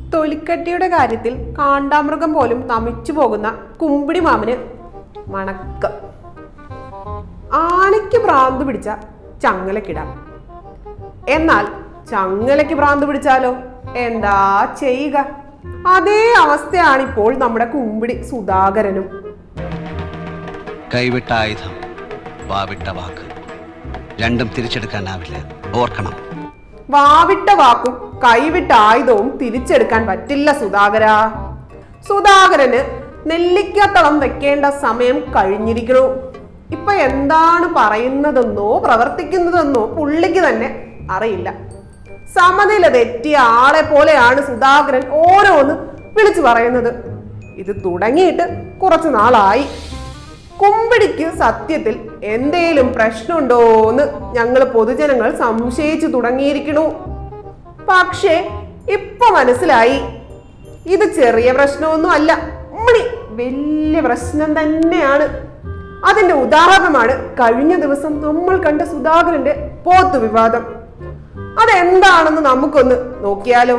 തൊലിക്കട്ടിയുടെ കാര്യത്തിൽ കാണ്ടാമൃഗം പോലും നമിച്ചു പോകുന്ന കുമ്പിടി മാമന് മണക്കം ആനയ്ക്ക് ഭ്രാന്ത് പിടിച്ച ചങ്ങലക്കിടാം എന്നാൽ ചങ്ങലയ്ക്ക് ഭ്രാന്ത് പിടിച്ചാലോ എന്താ ചെയ്യുക അതേ അവസ്ഥയാണ് ഇപ്പോൾ നമ്മുടെ കുമ്പിടി സുധാകരനും കൈവിട്ട ആയുധം വാവിട്ട വാക്ക് രണ്ടും തിരിച്ചെടുക്കാനാവില്ല ഓർക്കണം വാവിട്ട വാക്കും കൈവിട്ട ആയുധവും തിരിച്ചെടുക്കാൻ പറ്റില്ല സുധാകര സുധാകരന് നെല്ലിക്കത്തളം വെക്കേണ്ട സമയം കഴിഞ്ഞിരിക്കണു ഇപ്പൊ എന്താണ് പറയുന്നതെന്നോ പ്രവർത്തിക്കുന്നതെന്നോ പുള്ളിക്ക് തന്നെ അറിയില്ല സമനില തെറ്റിയ ആളെ പോലെയാണ് സുധാകരൻ ഓരോന്ന് വിളിച്ചു പറയുന്നത് ഇത് തുടങ്ങിയിട്ട് കുറച്ചു നാളായി കുമ്പിടിക്ക് സത്യത്തിൽ എന്തേലും പ്രശ്നമുണ്ടോന്ന് ഞങ്ങൾ പൊതുജനങ്ങൾ സംശയിച്ചു തുടങ്ങിയിരിക്കണു പക്ഷേ ഇപ്പൊ മനസ്സിലായി ഇത് ചെറിയ പ്രശ്നമൊന്നും അല്ല ഉമ്മണി വലിയ പ്രശ്നം തന്നെയാണ് അതിന്റെ ഉദാഹരണമാണ് കഴിഞ്ഞ ദിവസം നമ്മൾ കണ്ട സുധാകരന്റെ പോത്ത് വിവാദം അതെന്താണെന്ന് നമുക്കൊന്ന് നോക്കിയാലോ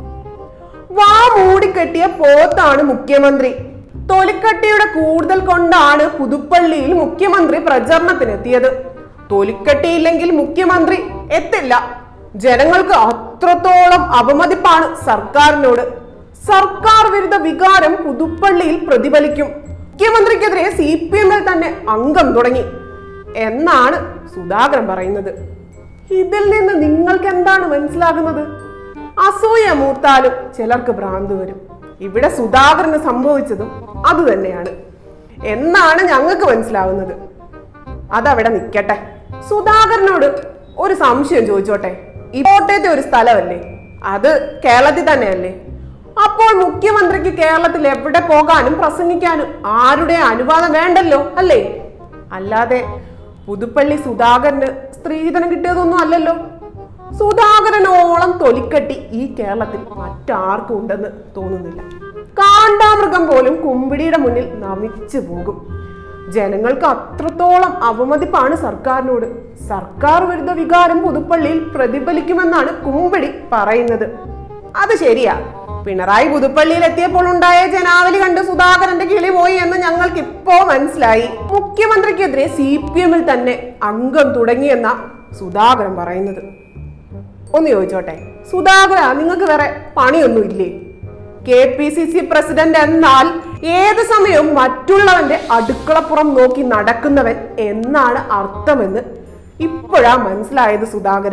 വാ മൂടിക്കെട്ടിയ പോത്താണ് മുഖ്യമന്ത്രി തൊലിക്കട്ടിയുടെ കൂടുതൽ കൊണ്ടാണ് പുതുപ്പള്ളിയിൽ മുഖ്യമന്ത്രി പ്രചരണത്തിനെത്തിയത് തൊലിക്കട്ടിയില്ലെങ്കിൽ മുഖ്യമന്ത്രി എത്തില്ല ജനങ്ങൾക്ക് അത്രത്തോളം അപമതിപ്പാണ് സർക്കാരിനോട് സർക്കാർ വിരുദ്ധ വികാരം പുതുപ്പള്ളിയിൽ പ്രതിഫലിക്കും മുഖ്യമന്ത്രിക്കെതിരെ സി പി എമ്മിൽ തന്നെ അംഗം തുടങ്ങി എന്നാണ് സുധാകരൻ പറയുന്നത് ഇതിൽ നിന്ന് നിങ്ങൾക്ക് എന്താണ് മനസ്സിലാകുന്നത് അസൂയ മൂത്താലും ചിലർക്ക് ഭ്രാന്ത് വരും ഇവിടെ സുധാകരന് സംഭവിച്ചതും അതുതന്നെയാണ് എന്നാണ് ഞങ്ങൾക്ക് മനസ്സിലാവുന്നത് അതവിടെ നിൽക്കട്ടെ സുധാകരനോട് ഒരു സംശയം ചോദിച്ചോട്ടെ ഈ കോട്ടയത്തെ ഒരു സ്ഥലമല്ലേ അത് കേരളത്തിൽ തന്നെയല്ലേ അപ്പോൾ മുഖ്യമന്ത്രിക്ക് കേരളത്തിൽ എവിടെ പോകാനും പ്രസംഗിക്കാനും ആരുടെ അനുവാദം വേണ്ടല്ലോ അല്ലേ അല്ലാതെ പുതുപ്പള്ളി സുധാകരന് സ്ത്രീധനം കിട്ടിയതൊന്നും അല്ലല്ലോ സുധാകരനോളം തൊലിക്കട്ടി ഈ കേരളത്തിൽ മറ്റാർക്കും ഉണ്ടെന്ന് തോന്നുന്നില്ല കാണ്ടാമൃഗം പോലും കുമ്പിടിയുടെ മുന്നിൽ നമിച്ചു പോകും ജനങ്ങൾക്ക് അത്രത്തോളം അവമതിപ്പാണ് സർക്കാരിനോട് സർക്കാർ വിരുദ്ധ വികാരം പുതുപ്പള്ളിയിൽ പ്രതിഫലിക്കുമെന്നാണ് കുമ്പിടി പറയുന്നത് അത് ശരിയാ പിണറായി പുതുപ്പള്ളിയിൽ എത്തിയപ്പോൾ ഉണ്ടായ ജനാവലി കണ്ട് സുധാകരന്റെ കിളി പോയി എന്ന് ഞങ്ങൾക്ക് ഇപ്പോ മനസ്സിലായി മുഖ്യമന്ത്രിക്കെതിരെ സി പി എമ്മിൽ തന്നെ അംഗം തുടങ്ങിയെന്ന സുധാകരൻ പറയുന്നത് ഒന്ന് ചോദിച്ചോട്ടെ സുധാകര നിങ്ങൾക്ക് വേറെ പണിയൊന്നും ഇല്ലേ K P C C president എന്നാൽ ഏത് സമയവും മറ്റുള്ളവന്റെ അടുക്കളപ്പുറം നോക്കി നടക്കുന്നവൻ എന്നാണ് അർത്ഥമെന്ന് ഇപ്പോഴാ മനസ്സിലായത് സുധാകര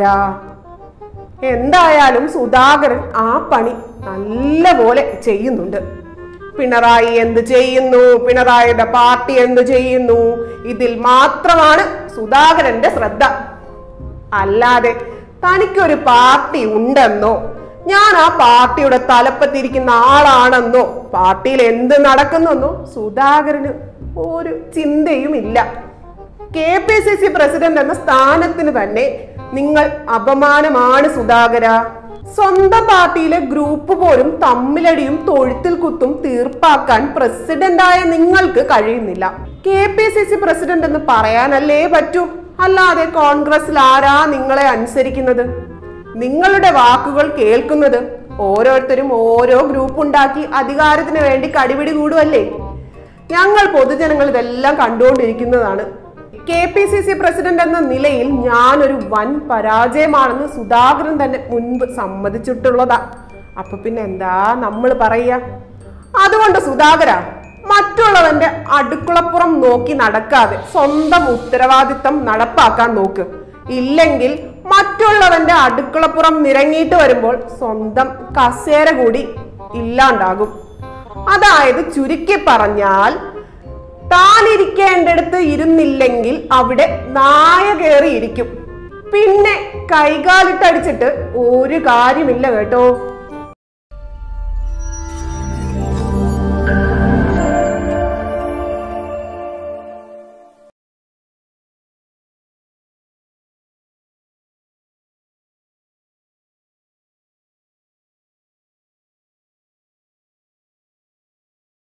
എന്തായാലും സുധാകരൻ ആ പണി നല്ലപോലെ ചെയ്യുന്നുണ്ട് പിണറായി എന്ത് ചെയ്യുന്നു പിണറായിയുടെ പാർട്ടി എന്ത് ചെയ്യുന്നു ഇതിൽ മാത്രമാണ് സുധാകരന്റെ ശ്രദ്ധ അല്ലാതെ തനിക്കൊരു പാർട്ടി ഉണ്ടെന്നോ ഞാൻ ആ പാർട്ടിയുടെ തലപ്പത്തിരിക്കുന്ന ആളാണെന്നോ പാർട്ടിയിൽ എന്ത് നടക്കുന്നെന്നോ സുധാകരന് ഒരു ചിന്തയുമില്ല K P C C president എന്ന സ്ഥാനത്തിന് തന്നെ നിങ്ങൾ അപമാനമാണ് സുധാകര സ്വന്തം പാർട്ടിയിലെ ഗ്രൂപ്പ് പോലും തമ്മിലടിയും തൊഴുത്തിൽ കുത്തും തീർപ്പാക്കാൻ പ്രസിഡന്റായ നിങ്ങൾക്ക് കഴിയുന്നില്ല K P C C president എന്ന് പറയാനല്ലേ പറ്റൂ അല്ലാതെ കോൺഗ്രസിൽ ആരാ നിങ്ങളെ അനുസരിക്കുന്നത് നിങ്ങളുടെ വാക്കുകൾ കേൾക്കുന്നത് ഓരോരുത്തരും ഓരോ ഗ്രൂപ്പ് ഉണ്ടാക്കി അധികാരത്തിന് വേണ്ടി കടിപിടി കൂടുമല്ലേ ഞങ്ങൾ പൊതുജനങ്ങൾ ഇതെല്ലാം കണ്ടുകൊണ്ടിരിക്കുന്നതാണ് K P C C president എന്ന നിലയിൽ ഞാനൊരു വൻ പരാജയമാണെന്ന് സുധാകരൻ തന്നെ മുൻപ് സമ്മതിച്ചിട്ടുള്ളതാ അപ്പൊ പിന്നെ എന്താ നമ്മൾ പറയുക അതുകൊണ്ട് സുധാകര മറ്റുള്ളവന്റെ അടുക്കളപ്പുറം നോക്കി നടക്കാതെ സ്വന്തം ഉത്തരവാദിത്തം നടപ്പാക്കാൻ നോക്ക് ഇല്ലെങ്കിൽ മറ്റുള്ളവന്റെ അടുക്കളപ്പുറം നിരങ്ങിയിട്ട് വരുമ്പോൾ സ്വന്തം കസേര കൂടി ഇല്ലാണ്ടാകും അതായത് ചുരുക്കി പറഞ്ഞാൽ താൻ ഇരിക്കേണ്ടടുത്ത് ഇരുന്നില്ലെങ്കിൽ അവിടെ നായ കയറി ഇരിക്കും പിന്നെ കൈകാലിട്ടടിച്ചിട്ട് ഒരു കാര്യമില്ല കേട്ടോ